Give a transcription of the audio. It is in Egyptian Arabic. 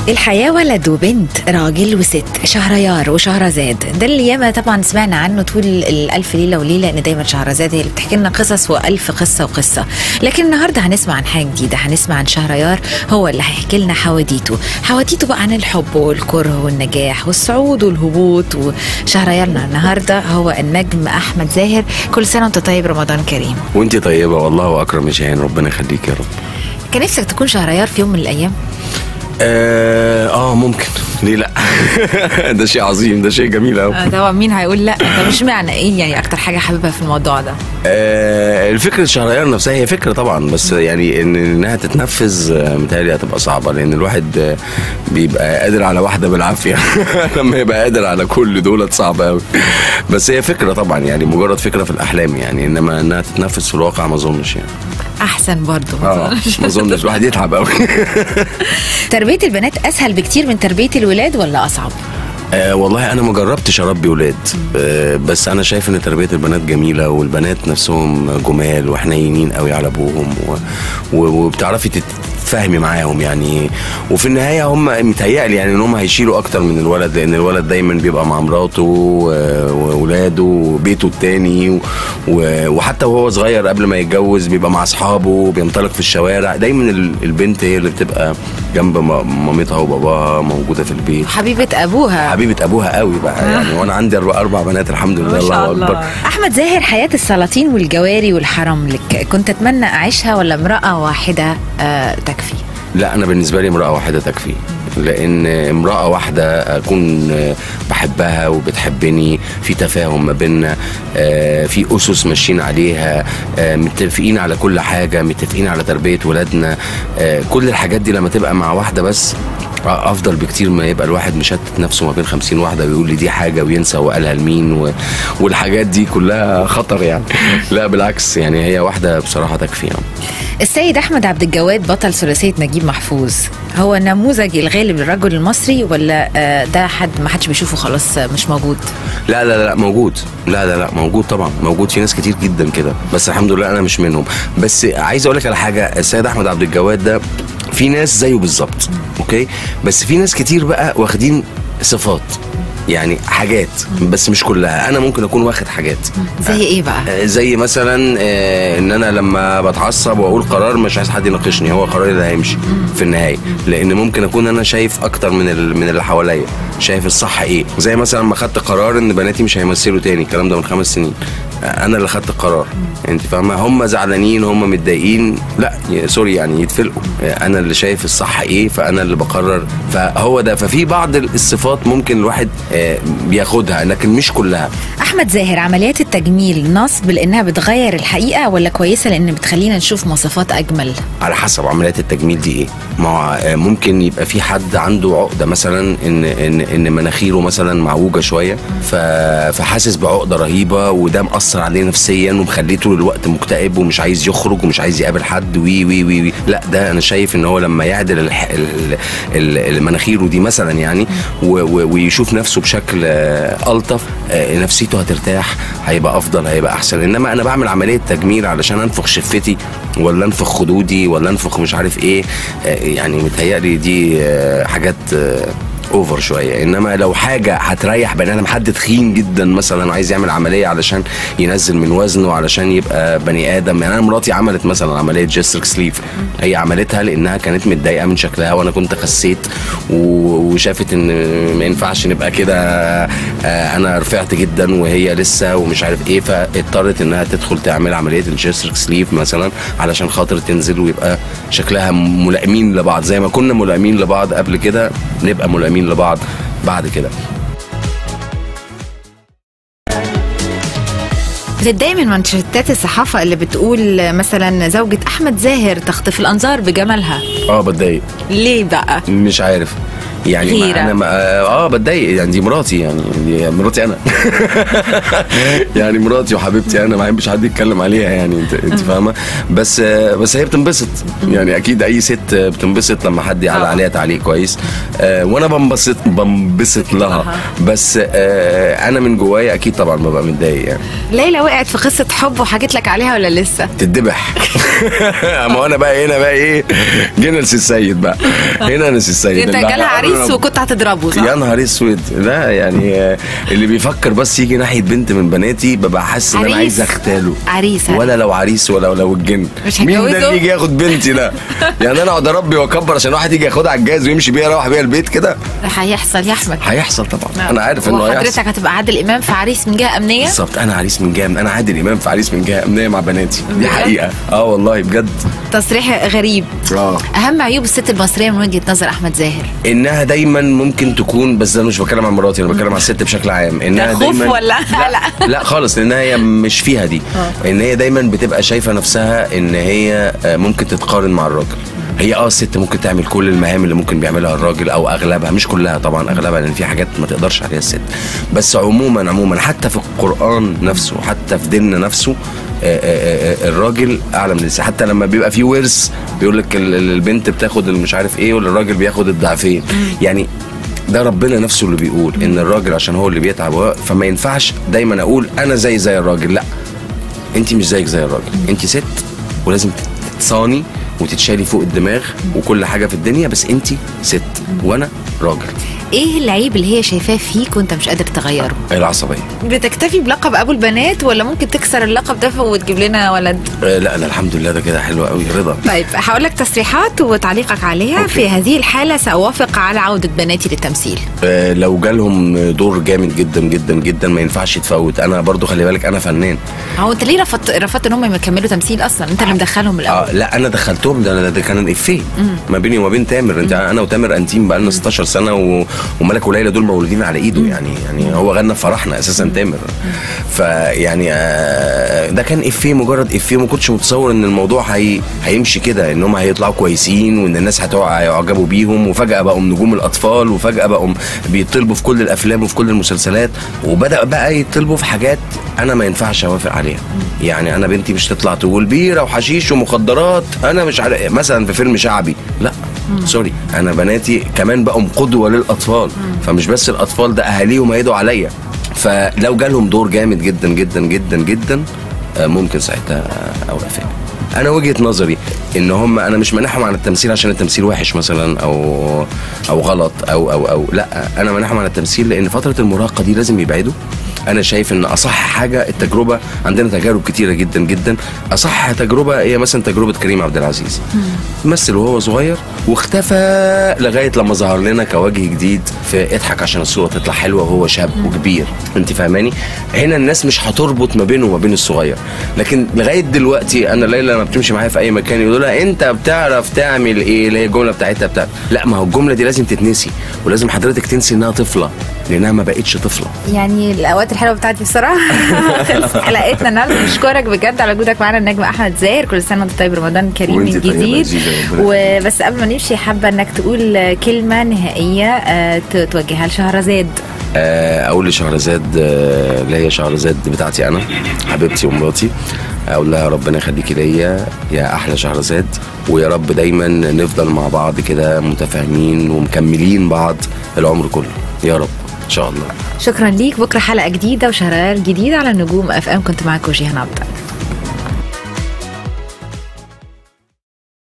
الحياة ولد وبنت راجل وست شهريار وشهرزاد ده اللي ياما طبعا سمعنا عنه طول الألف ليلة وليلة إن دايما شهرزاد هي اللي بتحكي لنا قصص وألف قصة وقصة لكن النهاردة هنسمع عن حاجة جديدة هنسمع عن شهريار هو اللي هيحكي لنا حواديته حواديته بقى عن الحب والكره والنجاح والصعود والهبوط وشهريارنا النهاردة هو النجم أحمد زاهر كل سنة وأنت طيب رمضان كريم وانت طيبه والله اكرم يا شاهين ربنا يخليك يا رب كان نفسك تكون شهريار في يوم من الأيام اه, آه ممكن ليه لا ده شيء عظيم ده شيء جميل قوي آه، طبعا مين هيقول لا ده مش معنى ايه يعني اكتر حاجه حاببها في الموضوع ده آه الفكره الشهريار نفسها هي فكره طبعا بس يعني ان انها تتنفذ آه، متهيألي هتبقى صعبه لان الواحد آه، بيبقى قادر على واحده بالعافيه لما يبقى قادر على كل دولت صعب قوي بس هي فكره طبعا يعني مجرد فكره في الاحلام يعني انما انها تتنفذ في الواقع ما اظنش يعني احسن برضه اه ما اظنش الواحد يتعب قوي تربيه البنات اسهل بكتير من تربيه الولاد ولا اصعب آه والله انا ما جربتش اربي ولاد آه بس انا شايف ان تربيه البنات جميله والبنات نفسهم جمال وحنينين قوي على ابوهم و... و... وبتعرفي تتفاهمي معاهم يعني وفي النهايه هم متهيألي يعني ان هم هيشيلوا اكتر من الولد لان الولد دايما بيبقى مع مراته و- واولاده وبيته التاني و... و... وحتى وهو صغير قبل ما يتجوز بيبقى مع اصحابه بينطلق في الشوارع دايما ال- البنت هي اللي بتبقى جنب م- مامتها وباباها موجوده في البيت حبيبه ابوها حبيبه ابوها قوي بقى يعني وانا عندي اربع اربع بنات الحمد لله الله اكبر احمد زاهر حياه السلاطين والجواري والحرم لك كنت اتمنى اعيشها ولا امراه واحده آه تكفي لا انا بالنسبه لي امراه واحده تكفي لان امراه واحده اكون بحبها وبتحبني في تفاهم ما بيننا آه، في اسس ماشيين عليها آه، متفقين على كل حاجه متفقين على تربيه ولادنا آه، كل الحاجات دي لما تبقى مع واحده بس افضل بكتير ما يبقى الواحد مشتت نفسه ما بين خمسين واحده ويقول لي دي حاجه وينسى وقالها لمين و... والحاجات دي كلها خطر يعني لا بالعكس يعني هي واحده بصراحه تكفي يعني. السيد احمد عبد الجواد بطل ثلاثيه نجيب محفوظ هو نموذج الغالب للرجل المصري ولا آه، ده حد ما حدش بيشوفه خلاص آه، مش موجود لا لا لا موجود لا لا لا موجود طبعا موجود في ناس كتير جدا كده بس الحمد لله انا مش منهم بس عايز اقول لك على حاجه السيد احمد عبد الجواد ده في ناس زيه بالظبط اوكي بس في ناس كتير بقى واخدين صفات يعني حاجات بس مش كلها انا ممكن اكون واخد حاجات زي ايه بقى آه، زي مثلا آه، ان انا لما بتعصب واقول قرار مش عايز حد يناقشني هو قراري اللي هيمشي في النهايه لان ممكن اكون انا شايف اكتر من ال- من اللي حواليا شايف الصح ايه زي مثلا لما خدت قرار ان بناتي مش هيمثلوا تاني الكلام ده من خمس سنين آه، انا اللي خدت القرار انت فاهمه هم زعلانين هم متضايقين لا ي- سوري يعني يتفلقوا آه، انا اللي شايف الصح ايه فانا اللي بقرر فهو ده ففي بعض الصفات ممكن الواحد آه، بياخدها لكن مش كلها احمد زاهر عمليات التجميل نصب لانها بتغير الحقيقه ولا كويسه لان بتخلينا نشوف مواصفات اجمل على حسب عمليات التجميل دي ايه ما هو آه، ممكن يبقى في حد عنده عقده مثلا ان ان ان مناخيره مثلا معوجه شويه ف- فحاسس بعقده رهيبه وده مأثر عليه نفسيا ومخليه طول الوقت مكتئب ومش عايز يخرج ومش عايز يقابل حد وي وي وي, وي. لا ده انا شايف ان هو لما يعدل الح- ال- ال- ال- مناخيره دي مثلا يعني و- و- ويشوف نفسه بشكل آه، الطف آه، نفسيته هترتاح هيبقى افضل هيبقى احسن انما انا بعمل عمليه تجميل علشان انفخ شفتي ولا انفخ خدودي ولا انفخ مش عارف ايه آه، يعني متهيألي دي آه، حاجات آه، اوفر شويه انما لو حاجه هتريح بني ادم حد تخين جدا مثلا عايز يعمل عمليه علشان ينزل من وزنه علشان يبقى بني ادم يعني انا مراتي عملت مثلا عمليه جسترك سليف هي عملتها لانها كانت متضايقه من شكلها وانا كنت خسيت و- وشافت ان ما ينفعش نبقى كده آه، انا رفعت جدا وهي لسه ومش عارف ايه فاضطرت انها تدخل تعمل عمليه الجسترك سليف مثلا علشان خاطر تنزل ويبقى شكلها ملائمين لبعض زي ما كنا ملائمين لبعض قبل كده نبقى ملائمين لبعض بعد كده بتتضايق من منشطات الصحافه اللي بتقول مثلا زوجة احمد زاهر تخطف الانظار بجمالها اه بتضايق ليه بقى مش عارف يعني ما غيرة. انا ما اه بتضايق يعني دي مراتي يعني دي مراتي انا يعني مراتي وحبيبتي انا ما بحبش حد يتكلم عليها يعني انت انت فاهمه بس آه، بس هي بتنبسط يعني اكيد اي ست بتنبسط لما حد يعلق طبعا. عليها تعليق كويس آه، وانا بنبسط بنبسط لها لها. بس آه، انا من جوايا اكيد طبعا ببقى متضايق يعني ليلى وقعت في قصه حب وحكيت لك عليها ولا لسه تدبح ما هو انا بقى هنا بقى ايه جينا لسي السيد بقى هنا انا سي السيد انت اللي جالها هيقرب. عريس وكنت هتضربه صح يا نهار اسود لا يعني آه، اللي بيفكر بس يجي ناحيه بنت من بناتي ببقى حاسس ان انا عريس. عايز اغتاله عريس ولا لو عريس ولا لو الجن مش مين ده هتجوزه؟ اللي يجي ياخد بنتي ده يعني انا اقعد اربي واكبر عشان واحد يجي ياخدها على الجهاز ويمشي بيها يروح بيها البيت كده هيحصل يا احمد هيحصل طبعا انا عارف انه هيحصل وحضرتك هتبقى عادل امام في عريس من جهه امنيه بالظبط انا عريس من جهه انا عادل امام في عريس من جهه امنيه مع بناتي دي بجد؟ حقيقه اه والله بجد تصريح غريب اه اهم عيوب الست المصريه من وجهه نظر احمد زاهر انها دايما ممكن تكون بس انا مش بتكلم عن مراتي انا بتكلم عن الست بشكل عام انها خوف دايما ولا لا, لا خالص لان هي مش فيها دي ان هي دايما بتبقى شايفه نفسها ان هي آه، ممكن تتقارن مع الراجل هي اه الست ممكن تعمل كل المهام اللي ممكن بيعملها الراجل او اغلبها مش كلها طبعا اغلبها لان في حاجات ما تقدرش عليها الست بس عموما عموما حتى في القران نفسه حتى في ديننا نفسه آه، آه، آه، الراجل اعلى من الست حتى لما بيبقى في ورث بيقول لك ال- ال- البنت بتاخد المش عارف ايه والراجل بياخد الضعفين يعني ده ربنا نفسه اللي بيقول ان الراجل عشان هو اللي بيتعب هو- فما ينفعش دايما اقول انا زي زي الراجل لا انت مش زيك زي الراجل انت ست ولازم تتصاني وتتشالي فوق الدماغ وكل حاجه في الدنيا بس انت ست وانا راجل ايه العيب اللي هي شايفاه فيك وانت مش قادر تغيره العصبيه بتكتفي بلقب ابو البنات ولا ممكن تكسر اللقب ده وتجيب لنا ولد آه لا لا الحمد لله ده كده حلو قوي رضا طيب هقول لك تصريحات وتعليقك عليها أوكي. في هذه الحاله سأوافق على عوده بناتي للتمثيل آه، لو جالهم دور جامد جدا جدا جدا ما ينفعش يتفوت انا برضو خلي بالك انا فنان هو انت ليه رفضت رفضت ان هم يكملوا تمثيل اصلا انت اللي مدخلهم من الاول اه لا انا دخلتهم ده أنا- ده كان افيه ما بيني وما بين تامر انت انا وتامر انتيم بقى لنا 16 سنه و... وملك وليلى دول مولودين على ايده يعني يعني هو غنى في فرحنا اساسا تامر فيعني آه، ده كان افيه مجرد افيه ما كنتش متصور ان الموضوع هي... هيمشي كده ان هم هيطلعوا كويسين وان الناس هتقع هيعجبوا بيهم وفجاه بقوا نجوم الاطفال وفجاه بقوا بيطلبوا في كل الافلام وفي كل المسلسلات وبدا بقى يطلبوا في حاجات انا ما ينفعش اوافق عليها يعني انا بنتي مش تطلع تقول بيره وحشيش ومخدرات انا مش عارف مثلا في فيلم شعبي لا سوري انا بناتي كمان بقوا قدوه للاطفال فمش بس الاطفال ده اهاليهم هيدوا عليا فلو جالهم دور جامد جدا جدا جدا جدا آه، ممكن ساعتها اوافق انا وجهه نظري ان هم انا مش مانعهم عن التمثيل عشان التمثيل وحش مثلا او او غلط او او او لا انا مانعهم عن التمثيل لان فتره المراهقه دي لازم يبعدوا انا شايف ان اصح حاجه التجربه عندنا تجارب كتيره جدا جدا اصح تجربه هي مثلا تجربه كريم عبد العزيز مثل وهو صغير واختفى لغايه لما ظهر لنا كوجه جديد في اضحك عشان الصوره تطلع حلوه وهو شاب وكبير انت فاهماني هنا الناس مش هتربط ما بينه وما بين الصغير لكن لغايه دلوقتي انا ليلى لما بتمشي معايا في اي مكان يقولوا لها انت بتعرف تعمل ايه اللي هي الجمله بتاعتها بتاع لا ما هو الجمله دي لازم تتنسي ولازم حضرتك تنسي انها طفله لانها ما بقتش طفله يعني الاوقات الحلوه بتاعتي بصراحه خلصت حلقتنا النهارده بشكرك بجد على وجودك معانا النجم احمد زاهر كل سنه وانت طيب رمضان كريم وانت من طيبة يا جديد زيزة، ربنا وبس قبل ما نمشي حابه انك تقول كلمه نهائيه آه، ت- توجهها لشهرزاد آه، اقول لشهرزاد آه، اللي هي شهرزاد بتاعتي انا حبيبتي ومراتي اقول لها ربنا يخليكي ليا يا احلى شهرزاد ويا رب دايما نفضل مع بعض كده متفاهمين ومكملين بعض العمر كله يا رب ان شاء الله شكرا ليك بكره حلقه جديده وشهريار جديد على النجوم اف ام كنت معاكم جيهان عبد الله